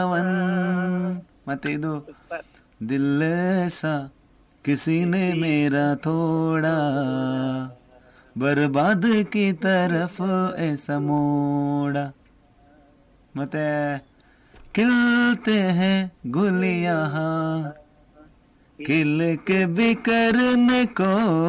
One ಮತ್ತೆ ಇದು दिल सा किसी ने मेरा थोड़ा बर्बाद की तरफ ऐसा मोड़ा ಮತ್ತೆ खिलते हैं गुल यहाँ खिल के बिखरने को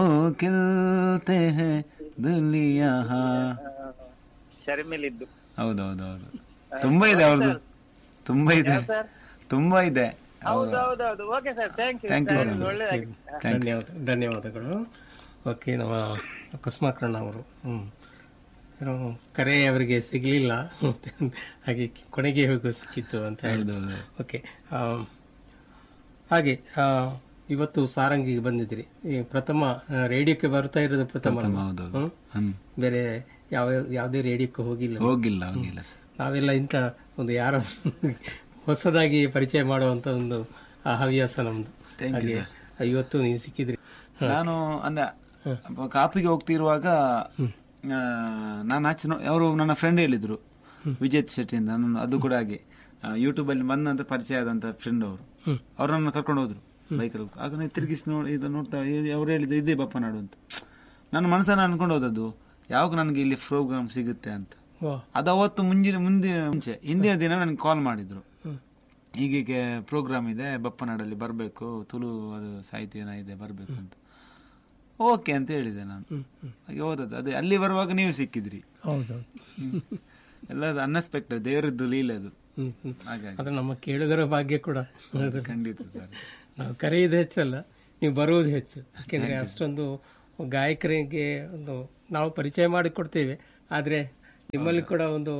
खिलते हैं दिल यहाँ ಶರ್ಮಿಲಿದ್ದು ಹೌದೌದೌದು ತುಂಬಾ ಇದೆ ಅವ್ರದ್ದು ತುಂಬಾ ಇದೆ ಸರ್ ತುಂಬಾ ಇದೆ ಹೌದು ಹೌದು ಹೌದು okay sir thank you Thank you, sir. ಒಳ್ಳೆದಾಗಿ Thank you. ಧನ್ಯವಾದ ಧನ್ಯವಾದಗಳು ಓಕೆ ನಮ್ಮ ಕುಸುಮಾಕರಣ ಅವರು ಹ್ಮ್ ಏನೋ ಕರೆ ಅವರಿಗೆ ಸಿಗಲಿಲ್ಲ ಹಾಗೆ ಕೊನೆಗೆ ಹೋಗೋ ಸಿಕ್ಕಿತ್ತು ಅಂತ ಹೇಳಿ ಹೌದೌದು ಓಕೆ ಆಮ್, ಹಾಗೆ ಆ, ಇವತ್ತು ಸಾರಂಗಿಗೆ ಬಂದಿದ್ರಿ ಈ ಪ್ರಥಮ ಆ, ರೇಡಿಯೋಕ್ಕೆ ಬರ್ತಾ ಇರೋದು ಪ್ರಥಮ ಪ್ರಥಮ, ಅಲ್ವಾ? ಹೌದೌದು. ಹ್ಮ್? ಹ್ಮ್. ಬೇರೆ ಯಾವ ಯಾವುದೇ ರೇಡಿಯೋಕ್ಕೆ ಹೋಗಿಲ್ಲ ಹೋಗಿಲ್ಲ ಹೋಗಿಲ್ಲ ಸರ್ ನಾವೆಲ್ಲ ಇಂಥ ಒಂದು ಯಾರೋ ಹೊಸದಾಗಿ ಪರಿಚಯ ಮಾಡುವಂತ ಒಂದು ಆ ಹವ್ಯಾಸ ನಮ್ದು Thank you, ಹಾಗೆ ಇವತ್ತು ನೀವು ಸಿಕ್ಕಿದ್ರಿ ನಾನು ಅಂದ ಕಾಪಿಗೆ ಹೋಗ್ತಿರುವಾಗ ಆ, ನಾನು ಆಚೆ ಅವರು ನನ್ನ ಫ್ರೆಂಡ್ ಹೇಳಿದ್ರು ವಿಜಯ್ ಶೆಟ್ಟಿ ಅಂತ ನಾನು ಅದು ಕೂಡ ಹಾಗೆ ಯೂಟ್ಯೂಬ್ ಅಲ್ಲಿ ಬಂದ ನಂತರ ಪರಿಚಯ ಆದಂತ ಫ್ರೆಂಡ್ ಅವರು ಅವ್ರನ್ನ ಕರ್ಕೊಂಡು ಹೋದ್ರು ಬೈಕಲ್ಲಿ ಆಗ ನಾನು ತಿರುಗಿಸಿ ನೋಡಿ ಇದು ನೋಡ್ತಾ ಅವ್ರು ಹೇಳಿದ್ರು ಇದೇ ಬಪ್ಪನಾಡು ಅಂತ ನನ್ನ ಮನಸ್ಸನ್ನ ಅನ್ಕೊಂಡು ಹೋದದ್ದು ಯಾವಾಗ ನನಗೆ ಇಲ್ಲಿ ಪ್ರೋಗ್ರಾಮ್ ಸಿಗುತ್ತೆ ಅಂತ ವಾ ಅದು ಅವತ್ತು ಮುಂಜಿನ ಮುಂದೆ ಮುಂಚೆ ಹಿಂದಿನ ದಿನ ನನಗೆ ಕಾಲ್ ಮಾಡಿದ್ರು ಹೀಗೆ ಪ್ರೋಗ್ರಾಮ್ ಇದೆ ಬಪ್ಪನಾಡಲ್ಲಿ ಬರಬೇಕು ತುಳು ಅದು ಸಾಹಿತ್ಯನ ಇದೆ ಬರಬೇಕು ಅಂತ ಓಕೆ ಅಂತ ಹೇಳಿದೆ ನಾನು ಹಾಗೆ ಹೋದದ್ದು ಅದೇ ಅಲ್ಲಿ ಬರುವಾಗ ನೀವು ಸಿಕ್ಕಿದ್ರಿ ಹೌದು ಎಲ್ಲ ಅನ್ಎಕ್ಸ್ಪೆಕ್ಟೆಡ್ ದೇವರದ್ದು ಲೀಲೆ ಅದು ಹ್ಮ್ ಹ್ಮ್ ಹಾಗಾಗಿ ಅದು ನಮ್ಮ ಕೇಳುಗರ ಭಾಗ್ಯ ಕೂಡ ಹೌದು. ಖಂಡಿತ ಸರ್ ನಾವು ಕರೆಯುವುದು ಹೆಚ್ಚಲ್ಲ ನೀವು ಬರುವುದು ಹೆಚ್ಚು ಯಾಕೆಂದ್ರೆ ಅಷ್ಟೊಂದು ಗಾಯಕರಿಗೆ ಒಂದು ನಾವು ಪರಿಚಯ ಮಾಡಿಕೊಡ್ತೇವೆ ಆದ್ರೆ ನಿಮ್ಮಲ್ಲಿ ಕೂಡ ಒಂದು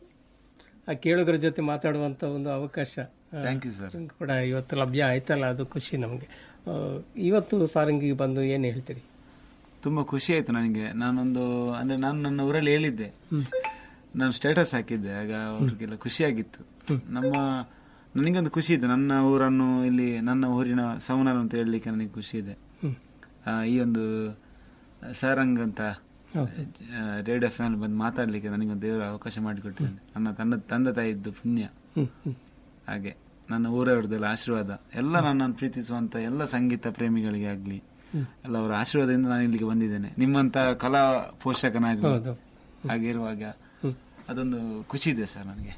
ಆ ಕೇಳುಗರ ಜೊತೆ ಮಾತಾಡುವಂತ ಒಂದು ಅವಕಾಶ ಆ, ಥ್ಯಾಂಕ್ ಯು ಸರ್ ನಿಮ್ಗೆ ಕೂಡ ಇವತ್ತು ಲಭ್ಯ ಆಯ್ತಲ್ಲ ಅದು ಖುಷಿ ನಮಗೆ ಆ, ಇವತ್ತು ಸಾರಂಗಿಗೆ ಬಂದು ಏನು ಹೇಳ್ತೀರಿ ತುಂಬಾ ಖುಷಿ ಆಯ್ತು ನನಗೆ ನಾನೊಂದು ಅಂದ್ರೆ ನಾನು ನನ್ನ ಊರಲ್ಲಿ ಹೇಳಿದ್ದೆ ನಾನು ಸ್ಟೇಟಸ್ ಹಾಕಿದ್ದೆ ಆಗ ಅವ್ರಿಗೆಲ್ಲ ಖುಷಿಯಾಗಿತ್ತು ನಮ್ಮ ನನಗೊಂದು ಖುಷಿ ಇದೆ ನನ್ನ ಊರನ್ನು ಇಲ್ಲಿ ನನ್ನ ಊರಿನ ಸೌನರ್ ಅಂತ ಹೇಳಲಿಕ್ಕೆ ನನಗೆ ಖುಷಿ ಇದೆ ಆ, ಈ ಒಂದು ಸಾರಂಗ್ ಅಂತ ರೇಡಿಯೋ ಫ್ಯಾನ್ ಬಂದು ಮಾತಾಡ್ಲಿಕ್ಕೆ ನನಗೊಂದು ದೇವರ ಅವಕಾಶ ಮಾಡಿಕೊಟ್ಟಿದ್ದಾನೆ ನನ್ನ ತಂದೆ ತಂದೆ ತಾಯಿದ್ದು ಪುಣ್ಯ ಹ್ಮ್ ಹ್ಮ್ ಹಾಗೆ ನನ್ನ ಊರವ್ರದ್ದೆಲ್ಲ ಆಶೀರ್ವಾದ ಎಲ್ಲ ನನ್ನನ್ನು ಪ್ರೀತಿಸುವಂತ ಎಲ್ಲ ಸಂಗೀತ ಪ್ರೇಮಿಗಳಿಗೆ ಆಗ್ಲಿ ಎಲ್ಲ ಅವರ ಆಶೀರ್ವಾದದಿಂದ ನಾನು ಇಲ್ಲಿಗೆ ಬಂದಿದ್ದೇನೆ ನಿಮ್ಮಂತ ಕಲಾ ಪೋಷಕನಾಗಿ ಹೌದು ಹಾಗಿರುವಾಗ ಅದೊಂದು ಖುಷಿ ಇದೆ ಸರ್ ನನಗೆ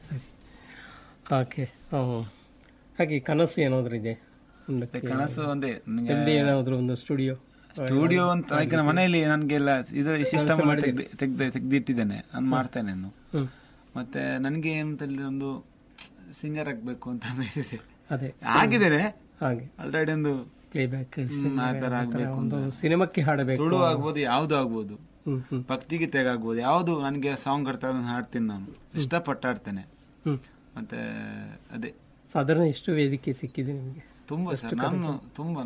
ಓಕೆ ಹಾಗೆ ಕನಸು ಏನಾದ್ರು ಇದೆ ಮುಂದಕ್ಕೆ ಕನಸು ಒಂದೇ ನನಗೆ ನಿಮ್ದು ಏನಾದ್ರು ಒಂದು ಸ್ಟುಡಿಯೋ ಸ್ಟುಡಿಯೋ ಅಂತ like ನಮ್ಮ ಮನೆಯಲ್ಲಿ ನನಗೆಲ್ಲ ಇದರ ಸಿಸ್ಟಮ್ ತೆಗ್ದು ತೆಗ್ದಿಟ್ಟಿದ್ದೇನೆ ನಾನು ಮಾಡ್ತೇನೆ ಇನ್ನು ಹ್ಮ್ ಮತ್ತೆ ನನಗೆ ಅಂತ ಹೇಳಿದ್ರೆ ಒಂದು ಸಿಂಗರ್ ಆಗ್ಬೇಕು ಅಂತ ಇದೆ ಅದೇ ಆಗಿದ್ದೇನೆ ಹಾಗೆ ಆಲ್ರೆಡಿ ಒಂದು ಪ್ಲೇಬ್ಯಾಕ್ ಹ್ಮ್, ಆ ತರ ಆಗ್ಬೇಕು ಒಂದು ಸಿನಿಮಾಕ್ಕೆ ಹಾಡಬೇಕು ತುಳು ಆಗ್ಬೋದು ಯಾವ್ದು ಆಗ್ಬೋದು ಹ್ಮ್ ಹ್ಮ್ ಭಕ್ತಿಗೀತೆಗೆ ಆಗ್ಬೋದು ಯಾವ್ದು ನನಗೆ ಸಾಂಗ್ ಕಟ್ತಾ ಅದನ್ನ ಹಾಡ್ತೀನಿ ನಾನು ಇಷ್ಟಪಟ್ಟು ಹಾಡ್ತೇನೆ ಹ್ಮ್ ಮತ್ತೆ ಅದೇ ಸಾಧಾರಣ ಎಷ್ಟು ವೇದಿಕೆ ಸಿಕ್ಕಿದೆ ನಿಮಗೆ ತುಂಬಾ ಸರ್ ನಾನು ತುಂಬಾ